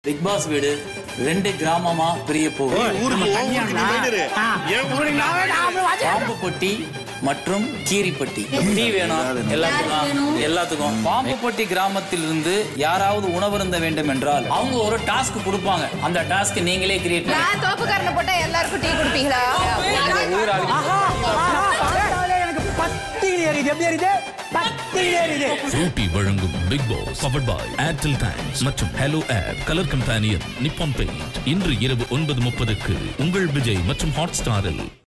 big pass வீடு ரெண்டு கிராமமா பிரிய போகுது ஊருக்கு உன் ஊருக்கு நீ போயிட்டு என் ஊருக்கு நான் போயிட்டு பாம்பு பட்டி மற்றும் கீரிப்பட்டி டீ வேணும் எல்லாத்துக்கும் எல்லாத்துக்கும் பாம்பு பட்டி கிராமத்தில் இருந்து யாராவது உணவருந்த வேண்டும் என்றால் அவங்க ஒரு டாஸ்க் கொடுப்பாங்க அந்த டாஸ்க் நீங்களே கிரியேட் பண்ணி நான் தோப்புக்காரனை போட்டா எல்லாருக்கும் டீ குடிப்பீங்களா ஊர் எனக்கு பத்து எரியுது எப்படி எரியுது பத்து எரியுது ரூபி வழங்கும் Bigg Boss powered by Airtel times மற்றும் hello app colour companion Nippon paint இன்று இரவு ஒன்பது முப்பதுக்கு உங்கள் விஜய் மற்றும் ஹாட் ஸ்டாரில்